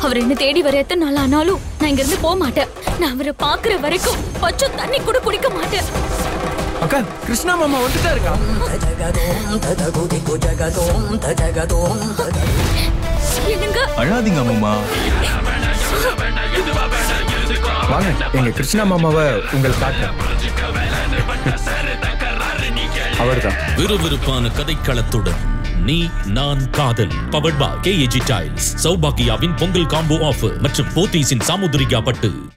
அவர் என்ன தேடி வர எத்தனை நாள் ஆனாலும் நான் இங்க இருந்து போக மாட்டேன் நான் அவரை பாக்குற வரைக்கும் பச்சை தண்ணி கூட குடிக்க மாட்டேன் அக்கா கிருஷ்ணா மாமா வந்துட்டா இருக்கா என்னங்க அழாதீங்க அம்மம்மா வாங்க எங்க கிருஷ்ணா மாமாவை உங்களுக்கு காட்டுறேன் அவர்தான் விறுவிறுப்பான கதைக்களத்துடன் நீ நான் காதல் பவர்ட் பை கேஏஜி டைல்ஸ் சௌபாகியாவின் பொங்கல் காம்போ ஆஃபர் மற்றும் போத்தீஸின் சாமுதிரிகா பட்டு